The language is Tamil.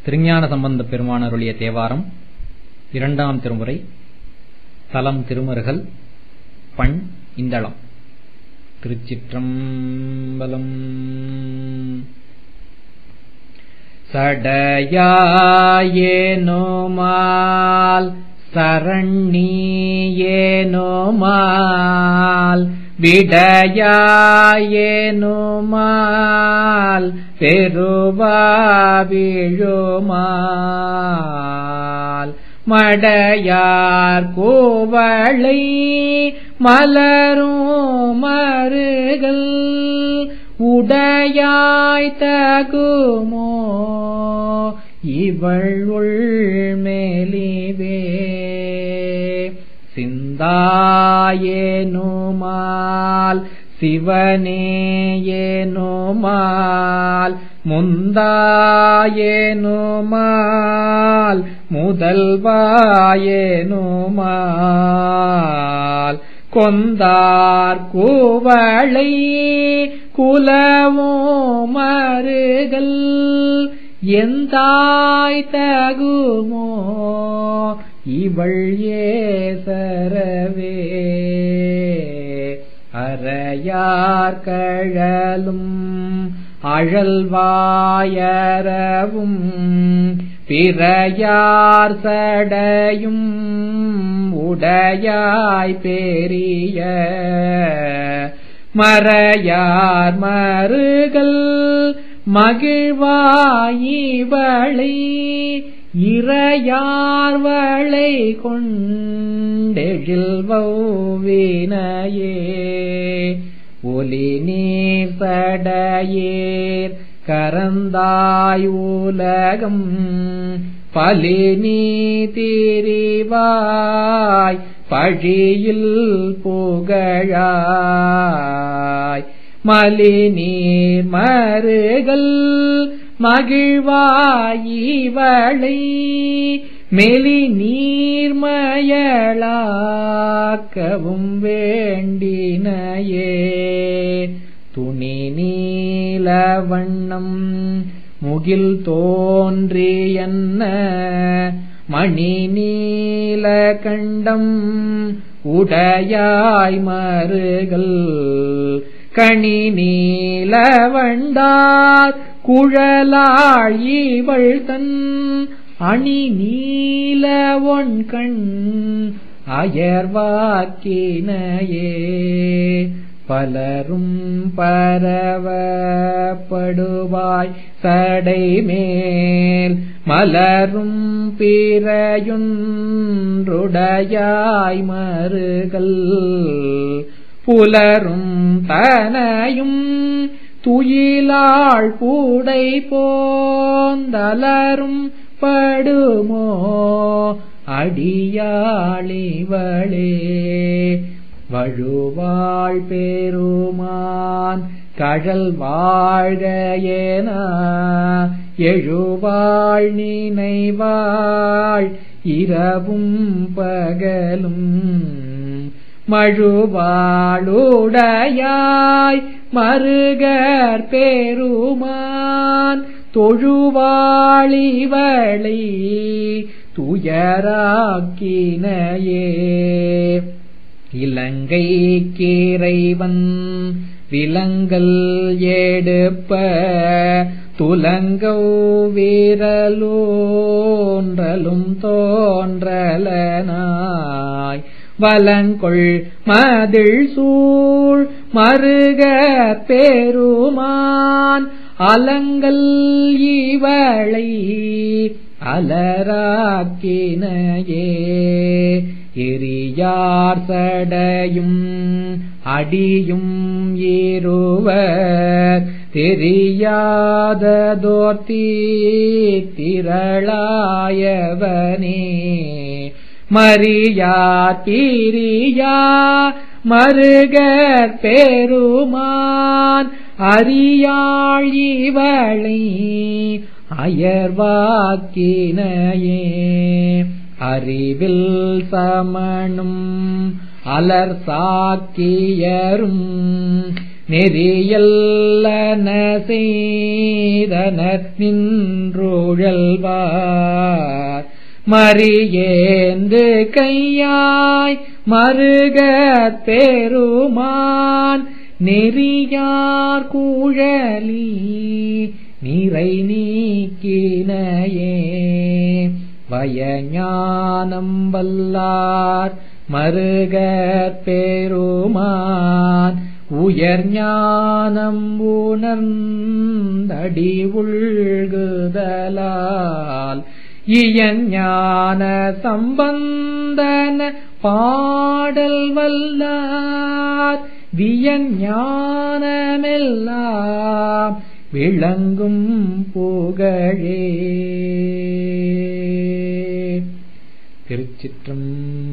திருஞான சம்பந்தப் பெருமான் அருளிய தேவாரம் இரண்டாம் திருமுறை தலம் திருமருகல் பண் இந்தளம் திருச்சிற்றம்பலம் சடையாயேனோமால் சரண்யேனோமால் விடையாயேனோமால் பெருவாவிழுமால் மடையார் கோவளை மலரும் மருகல் உடையாய் தகுமோ இவள் உள்மேலிவே சிந்தாயேனுமால் சிவனேயேனுமால் முந்தாயேனுமால் முதல்வாயேனுமால் கொந்தார் கூவளை குலவோ மருகல் எந்தாய் தகுமோ இவள் ஏசரவே அறையார் கழலும் அழல்வாயரவும் பிறையார் சடையும் உடையாய் பெரிய மறையார் மருகல் மகிழ்வாயிவளை இறையார்வளை கொண்டெழில்வௌவினையே ஒலி நீர் சடையேர் கரந்தாய் உலகம் பலினி திரிவாய் பழியில் புகழாய் மலிநீர் மருகல் மகிழ்வாயிவளை மெலி நீர்மயளாக்கவும் வேண்டினையே துணி நீல வண்ணம் முகில் தோன்றியன்ன மணி நீல கண்டம் உடையாய் மருகல் கணி நீல வண்டார் குழலாள் இவள் தன் அணி நீல ஒன் கண் அயர்வாக்கினையே பலரும் பரவப்படுவாய் சடை மேல் மலரும் பிறையுன்றுடையாய் மருகல் புலரும் தனையும் துயிலாள் பூடை போந்தலரும் படுமோ அடியாளிவளே வழுவாள் பெருமான் கழல் வாழ்க என எழுவாள் நினைவாள் இரவும் பகலும் மழுவாளுடையாய் மருகர் பெருமான் தொழுவாளிவளை துயராக்கினையே இலங்கை கீரைவன் விலங்கல் எடுப்ப துலங்கோ வீரலோன்றலும் தோன்றலனாய் வலங்கொள் மதில் சூழ் மருக பெருமான் அலங்கல் இவளை அலராக்கினையே எரியார் சடையும் அடியும் ஏறுவர் தெரியாததோர்த்தி திரளாயவனே மரியா பிரியா மருகர் பெருமான் அறியாள் இவளை அயர்வாக்கினையே அறிவில் சமணும் அலர் சாக்கியரும் நெறியல்லன செய்தனர் நின்றுழல்வார் மறியேந்து கையாய் மருகத் பெருமான் நெறியார் கூழலி நிறை நீக்கினையே வயஞானம் வல்லார் மருகற் பெருமான் உயர் ஞானம் உணர்ந்தடி உள்குதலால் இயஞான சம்பந்தன பாடல் வல்லார் வியஞானமெல்லாம் விளங்கும் புகழே திருச்சிற்றம்பலம்